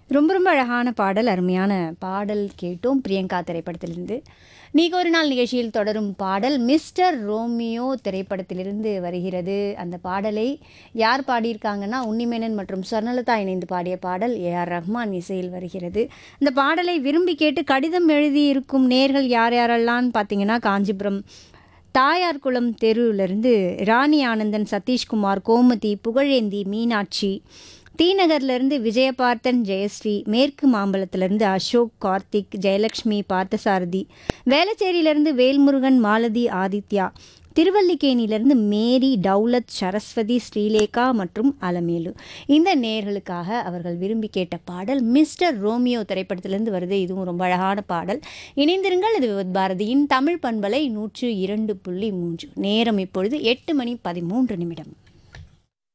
ரொம்ப ரொம்ப அழகான பாடல் அருமையான பாடல் கேட்டோம் பிரியங்கா திரைப்படத்திலிருந்து நீக்கு ஒரு நாள் நிகழ்ச்சியில் தொடரும் பாடல் மிஸ்டர் ரோமியோ திரைப்படத்திலிருந்து வருகிறது அந்த பாடலை யார் பாடியிருக்காங்கன்னா உன்னிமேனன் மற்றும் சொர்ணலதா இணைந்து பாடிய பாடல் ஏ ஆர் ரஹ்மான் இசையில் வருகிறது இந்த பாடலை விரும்பி கேட்டு கடிதம் எழுதியிருக்கும் நேர்கள் யார் யாரெல்லாம் பார்த்தீங்கன்னா காஞ்சிபுரம் தாயார் குளம் தெருவிலிருந்து ராணி ஆனந்தன் சதீஷ்குமார் கோமதி புகழேந்தி மீனாட்சி தீநகர்லேருந்து விஜயபார்த்தன் ஜெயஸ்ரீ மேற்கு மாம்பலத்திலிருந்து அசோக் கார்த்திக் ஜெயலக்ஷ்மி பார்த்தசாரதி வேளச்சேரியிலிருந்து வேல்முருகன் மாலதி ஆதித்யா திருவல்லிக்கேணியிலிருந்து மேரி டவுலத் சரஸ்வதி ஸ்ரீலேகா மற்றும் அலமேலு இந்த நேர்களுக்காக அவர்கள் விரும்பி கேட்ட பாடல் மிஸ்டர் ரோமியோ திரைப்படத்திலிருந்து வருது இதுவும் ரொம்ப அழகான பாடல் இணைந்திருங்கள் இது விவத் பாரதியின் தமிழ் பண்பலை நூற்று இரண்டு புள்ளி மூன்று நேரம் இப்பொழுது எட்டு மணி பதிமூன்று நிமிடம்